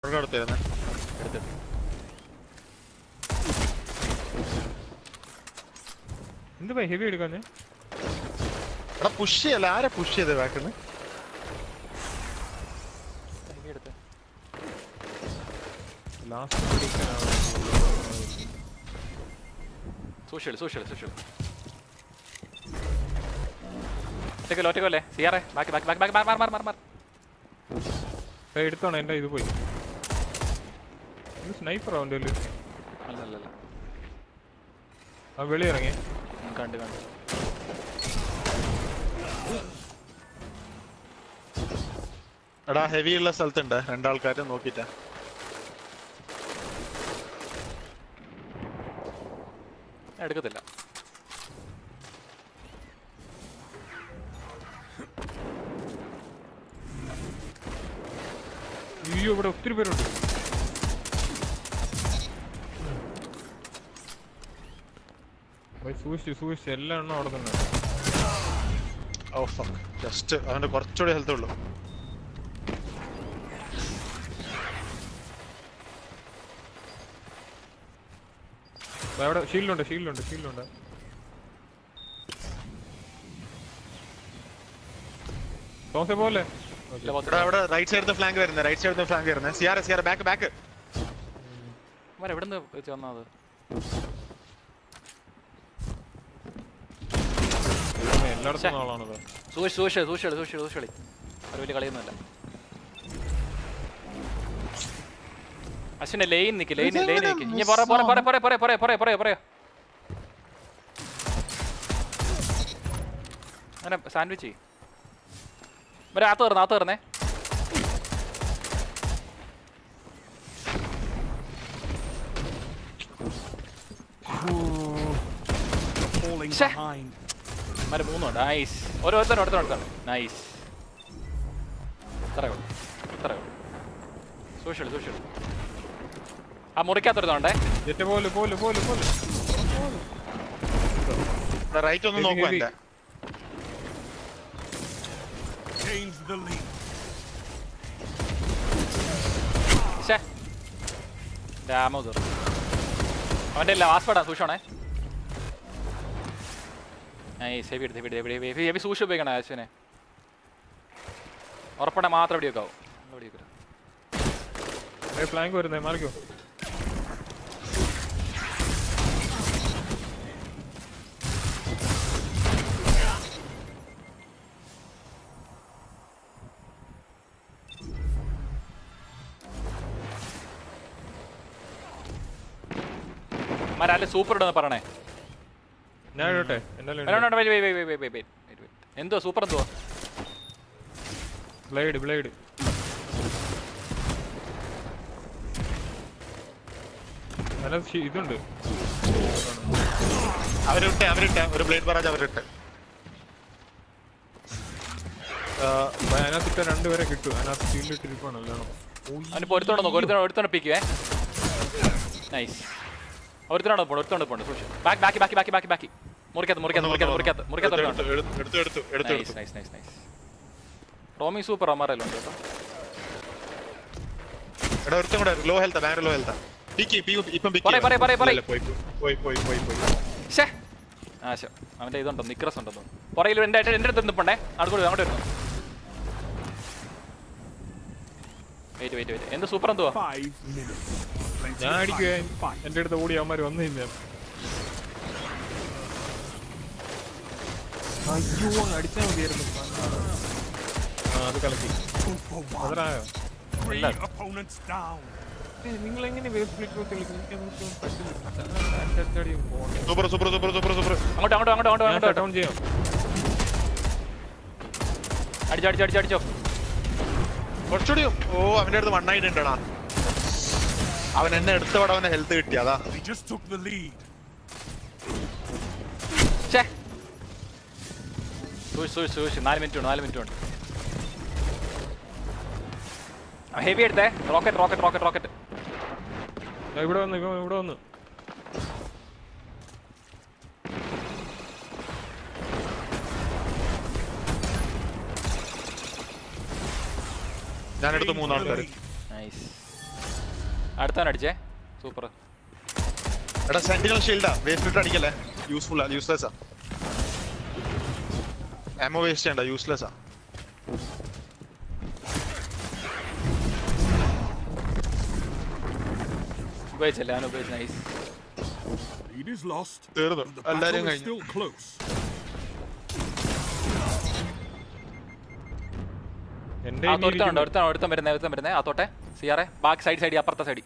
ഇവിടെ അടുത്തായിരുന്നേ എടുത്തിട്ട് എന്ത് പൈ ഹെവി എടുക്കാന് എടാ പുഷ് ചെയ്യല്ല ആരെ പുഷ് ചെയ്ത് ബാക്കിന്ന് heavy എടുത്ത് ലാസ്റ്റ് എടുക്കാനാണ് സൂക്ഷിച്ചു സൂക്ഷിച്ചു സൂക്ഷിച്ചു ഒറ്റക്കല്ലേ ഒറ്റക്കല്ലേ സിയാറേ ബാക്കി ബാക്കി ബാക്കി ബാക്കി മാറി മാറി മാറി മാറി ഏയ് എടുത്തോണം എന്റെ ഇത് പോയി സ്നൈപ്പർ അവന്റെ അല്ല അല്ല അല്ല ആ വെളി ഇറങ്ങി ഉം, കണ്ടു കണ്ടു എടാ ഹെവി ഉള്ള സ്ഥലത്തുണ്ട് രണ്ടാൾക്കാരെ നോക്കിട്ടാ ഞാൻ എടുക്കത്തില്ല അയ്യോ ഇവിടെ ഒത്തിരി പേരുണ്ട് പോയി സൂക്ഷിച്ച് സൂക്ഷിച്ച് എല്ലാ എണ്ണം അവിടെ തന്നെ ഓ ഫക്ക് ജസ്റ്റ് അവന്റെ കുറച്ചുകൂടി ഹെൽത്ത് ഉള്ളൂ ദാ അവിടെ ഷീൽഡുണ്ട് ഷീൽഡുണ്ട് ഷീൽഡുണ്ട് തോമസേ പോലെ ഇല്ല, പോത്ത് ഇവിടെ അവിടെ റൈറ്റ് സൈഡ് ഫ്ലാങ്ക് വരുന്നത് റൈറ്റ് സൈഡ് ഫ്ലാങ്ക് വരുന്നത് സിയാറ സിയാറ ബാക്ക് ബാക്ക് ഇവന്മാര് എവിടുന്ന് വെച്ച് വന്നത് എല്ലായിടത്തും ആളാണത് സൂക്ഷിച്ച് സൂക്ഷിച്ച് സൂക്ഷിച്ച് സൂക്ഷിച്ച് സൂക്ഷിച്ച് ഒരു വലിയ കളിയൊന്നുമല്ല അശ്വിന്റെ ലൈൻ നിക്ക് ലൈൻ ലൈൻ നിക്ക് ഇനി പോരെ പോരെ പോരെ പോരെ പോരെ പോരെ പോരെ പോരെ പോരെ അങ്ങനെ സാൻഡ്വിച്ച് വരെ അകത്ത് കയറുന്ന അകത്ത് കയറുന്നേ Falling Sir. behind. മര മൂന്നുണ്ട് നൈസ് ഓരോരുത്തരും അടുത്തോട് അടുത്താണ് നൈസ് ഇത്രയോ ഇത്രയോ സൂക്ഷിച്ചു സൂക്ഷിച്ചു ആ മുറിക്കകത്തൊരുത്തോണ്ടേ ജെറ്റ് പോലെ പോലെ പോലെ പോലെ റൈറ്റ് ഒന്ന് Heavy, നോക്കുക heavy. എന്റെ Change the lead. ഷേ ഡാമോ തീർന്നു അവൻ്റെ ഇല്ല വാസ്പേടാ സൂക്ഷിച്ചോണേ നൈസ് ഹെവി എടുത്ത് ഹെവി ഹെവി ഹെവി ഹെവി സൂക്ഷിച്ച് ഉപയോഗിക്കണം ആശുവിനെ ഉറപ്പടെ മാത്രം എവിടെ വെക്കാവും എവിടെ വെക്കില്ല ഫ്ലാങ്ക് വരുന്നേ മാറിക്കോ മരാല് സൂപ്പർ ഇടുന്ന പറയണേ ഞാൻ ഇടട്ടെ എന്തായാലും വേണ്ട, വേണ്ട, wait, wait, wait, wait, wait, wait, wait, wait, wait. എന്തുവാ സൂപ്പർ എന്തുവാ ബ്ലേഡ് ബ്ലേഡ് അതിനകത്ത് ഷീ- ഇതുണ്ട് അവരിട്ടെ അവരിട്ടെ ഒരു ബ്ലേഡ് ബറാജ് അവരിട്ടെ ആ, അതിനകത്ത് ഇട്ട രണ്ടുപേരെ കിട്ടും അതിനകത്ത് ഷീൽഡ് ഇട്ടിരിപ്പാണ് എല്ലാം അവന് പൊരുത്തോണ്ട് നോക്കും ഒരുത്തോണ്ട് ഒരുത്തോണ്ട് പിക്കുവേ നൈസ് ഒരുത്തോണ്ട് പോണ്ട് ഒരുത്തോണ്ട് പോണ്ട് സൂക്ഷിച്ചു ബാക്ക് ബാക്കി ബാക്കി ബാക്കി ബാക്കി ബാക്കി മുറിക്കത്ത് മുറിക്കത്ത് മുറിക്കത്ത് മുറിക്കത്ത് മുറിക്കത്ത് എടുത്തു എടുത്തു എടുത്തു എടുത്തു എടുത്തു നൈസ് നൈസ് നൈസ് നൈസ് റോമി സൂപ്പർ അമാരെല്ലാം ഉണ്ട് കേട്ടോ എടാ ഒരുത്തും കൂടെ ലോ ഹെൽത്താ ഭയങ്കര ലോ ഹെൽത്താ പിക്ക് ഇപ്പം പിക്ക് പറയ്, പറയ്, പറയ്, പറയ്. പോയി പോയി പോയി പോയി പോയി ഷേ ആശം അവൻ്റെ ഇതുണ്ടോ നിക്രസ് ഉണ്ടോ പുറകിൽ എൻ്റെ എൻ്റെ അടുത്ത് നിൽപ്പണ്ടേ അടുത്തോട്ട് വരൂ, അങ്ങോട്ട് വരുന്നു വെയിറ്റ് വെയിറ്റ് വെയിറ്റ് എന്ത് സൂപ്പർ എന്തുവാ Five minutes. Plenty ഞാൻ of അടിക്കുവേ time to fight. എന്റെ അടുത്ത് ഓടി അവന്മാര് വന്നു കഴിഞ്ഞാൽ അയ്യോ അങ്ങ് അടിച്ചാൽ മതിയായിരുന്നു ആ അത് കലക്കി Two for one. അതിനായോ Three Relax. opponents down. നിങ്ങൾ എങ്ങനെ വേവ് സ്പ്ലിറ്റ് കളിക്കും പറ്റില്ല super super super super super അങ്ങോട്ട് അങ്ങോട്ട് അങ്ങോട്ട് അങ്ങോട്ട് അങ്ങോട്ട് ഡൗൺ ചെയ്യാം അടിച്ചോ അടിച്ചോ അടിച്ചോ അടിച്ചോ കുറച്ചുകൂടി ഓ അവന്റെ അടുത്ത് വൺ ആയിട്ട് ഉണ്ടടാ അവൻ എന്നെ എടുത്തവിടെ അവന്റെ ഹെൽത്ത് കിട്ടി അതാ They just took the lead. ഷേ സൂക്ഷിച്ച് സൂക്ഷിച്ച് സൂക്ഷിച്ച് നാല് മിനിറ്റ് ഉണ്ട് നാല് മിനിറ്റ് ഉണ്ട് ഹെവി എടുത്തേ റോക്കറ്റ് റോക്കറ്റ് റോക്കറ്റ് റോക്കറ്റ് ദാ ഇവിടെ വന്ന് ഇവൻ ഇവിടെ വന്ന് ഞാൻ എടുത്ത് Change the മൂന്നാൾക്കാർ lead. നൈസ് അടുത്തവൻ അടിച്ചേ സൂപ്പർ എടാ സെന്റിനൽ ഷീൽഡാ വേസ്റ്റ് ഇട്ട് അടിക്കല്ലേ യൂസ്ഫുൾ യൂസ്ലെസ് ആ എമോ വേസ്റ്റ് ചെയ്യണ്ട യൂസ്ലെസ് ആ ഉപയോഗിച്ചല്ലേ ഞാൻ ഉപയോഗിച്ച് നൈസ് Lead is lost. തീർന്നു The എല്ലാരും battle is കഴിഞ്ഞു still close. എന്റെ ആ ഇനി ഒരുത്തനുണ്ട് ഇരിക്കുന്നു. ഒരുത്തൻ ഒരുത്തൻ വരുന്നേ ഒരുത്തൻ വരുന്നേ ആ തോട്ടെ സിയാറെ ബാക്ക് സൈഡ് സൈഡ് അപ്പുറത്തെ സൈഡ്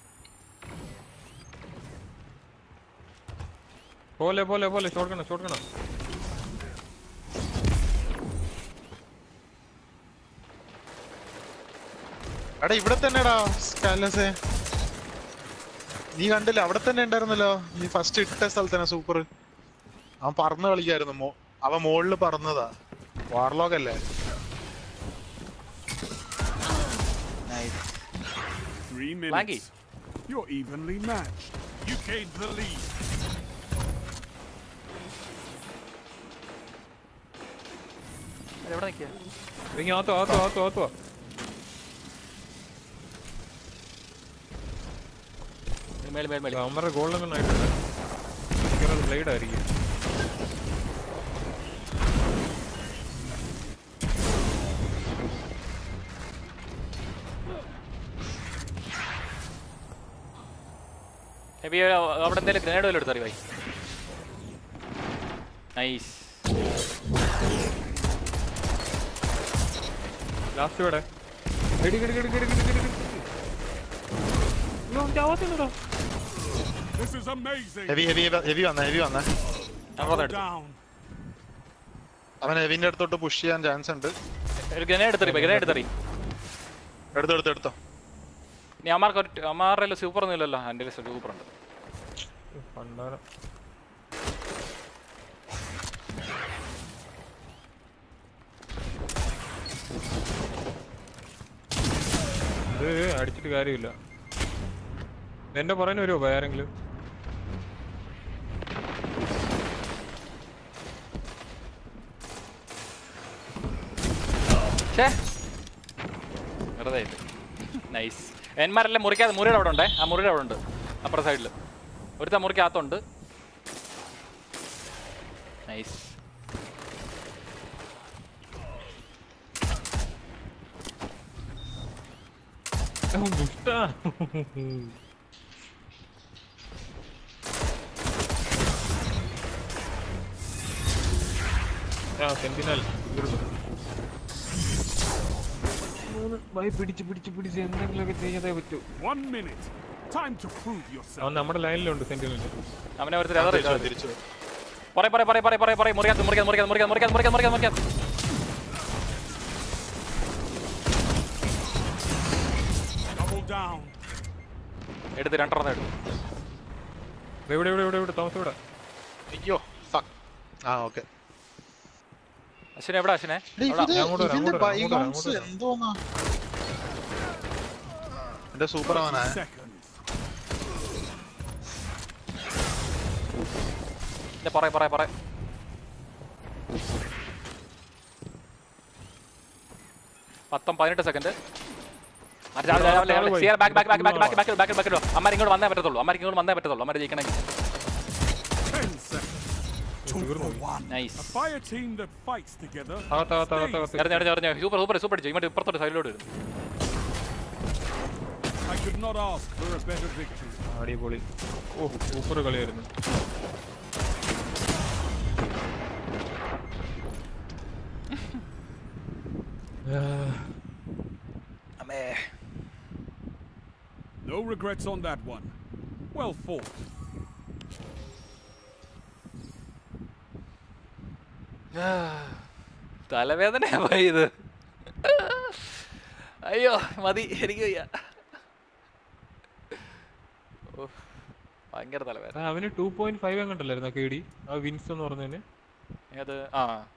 പോലെ പോലെ പോലെ ഷോട്ട് കണം ഷോട്ട് കണം എടാ ഇവിടെ തന്നെടാ സ്കാലസേ നീ കണ്ടില്ല അവിടെ തന്നെ ഉണ്ടായിരുന്നല്ലോ നീ ഫസ്റ്റ് ഇട്ട സ്ഥലത്ത് തന്നെ സൂപ്പർ അവൻ പറന്ന് കളിക്കായിരുന്നു മോ അവൻ മുകളില് പറന്നതാ വാർലോക്ക് അല്ലേ nice Three Lanky. minutes. You're evenly matched. You gained the lead. എവിടെ നിൽക്കുക ഇറങ്ങി ആത്തോ ആത്തോ ആത്തോ ആത്തോ മേൽ മേൽ മേൽ അമ്മയുടെ ഗോൾഡൻ ആയിട്ടുണ്ട് മിക്കവാറും അത് ബ്ലേഡ് ആയിരിക്കും ഹെവി അവിടെ എന്തെങ്കിലും ഗ്രനേഡ് വല്ലതും എടുത്തറി ഭായി നൈസ് ലാസ്റ്റ് ഇവിടെ എടി എടി എടി എടി എടി എടി ചാവത്തില്ലടാ This is amazing. Heavy heavy heavy വന്ന ഹെവി വന്ന ഞാൻ കുറേ എടുത്തു Down. അവൻ ഹെവിന്റെ അടുത്തോട്ട് പുഷ് ചെയ്യാൻ ചാൻസ് ഉണ്ട് ഒരു ഗ്രനേഡ് എടുത്തറി ഗ്രനേഡ് എടുത്തറി എടുത്തോ എടുത്തോ എടുത്തോ ഇനി അമ്മാർക്ക് ഒരു അമ്മാരുടെ സൂപ്പർ ഒന്നും ഇല്ലല്ലോ എൻ്റെ സൂപ്പർ ഉണ്ട് പണ്ടാരം ഇത് അടിച്ചിട്ട് കാര്യമില്ല എന്റെ പുറകിന് വരുമോ ആരെങ്കിലും ഛേ വെറുതെ നൈസ് എന്മാരെല്ലാം മുറിക്കാതെ മുറിയുടെ അവിടെ ഉണ്ടേ ആ മുറിയുടെ അവിടെ ഉണ്ട് അപ്പുറത്തെ സൈഡിൽ ഒരുത്ത മുറിക്കകത്തുണ്ട് നൈസ് ദുഷ്ടാ ആ സെന്റിനൽ ഭയ പിടിച്ച് പിടിച്ച് പിടിച്ച് എന്തെങ്കിലുമൊക്കെ ചെയ്തേ പറ്റൂ One minute. Time to prove yourself. അവൻ നമ്മുടെ ലൈനിലുണ്ട് സെന്റിനൽ അവനെ ഒരുത്തർ അതർ തിരിച്ചു തിരിച്ചു പറയ പറയ പറയ പറയ പറയ പറയ മുറിക്കകത്ത് മുറിക്കകത്ത് മുറിക്കകത്ത് മുറിക്കകത്ത് മുറിക്കകത്ത് മുറിക്കകത്ത് മുറിക്കകത്ത് മുറിക്കകത്ത് Double down. എടുത്ത് രണ്ടെണ്ണം എടുത്തു എവിടെ എവിടെ എവിടെ എവിടെ താമസം ഇവിടെ അയ്യോ fuck. ആ ഓക്കെ അശ്വിനെ എവിടെ അശ്വിനെ ഞാൻ അങ്ങോട്ട് വരാം, അങ്ങോട്ട് വരാം, അങ്ങോട്ട് വരാം, അങ്ങോട്ട് വരാം. എന്തോന്നാ എന്റെ സൂപ്പർ അവനാ Seconds. പറയ പറയ പറയ പത്തും പതിനെട്ട് second back back back back back back back back അമ്മ ഇങ്ങോട്ട് വന്നേ പറ്റത്തുള്ളൂ അമ്മ ഇങ്ങോട്ട് വന്നേ പറ്റത്തുള്ളൂ അമ്മ ജയിക്കണമെങ്കിൽ Ten seconds. Two for one. Nice A fire team that fights together. അകത്ത് അകത്ത് അകത്ത് അകത്ത് എറിഞ്ഞു എറിഞ്ഞു എറിഞ്ഞു സൂപ്പർ സൂപ്പർ സൂപ്പർ അടിച്ചു ഇങ്ങോട്ട് ഇപ്പുറത്തോട്ട് സൈഡിലോട്ട് വരുന്നു I could not ask for a better victory. അടിപൊളി ഓ സൂപ്പർ കളിയായിരുന്നു അമ്മേ No regrets on that one. Well fought. തലവേദന പോയി ഇത് അയ്യോ മതി എനിക്ക് വയ്യ ഓ, ഭയങ്കര തലവേദന ആ, അവന് ടു പോയിന്റ് ഫൈവ് എങ്ങോട്ടല്ലായിരുന്നു കെ ഡി ആ വിൻസ് എന്ന് പറഞ്ഞതിന് അത് ആ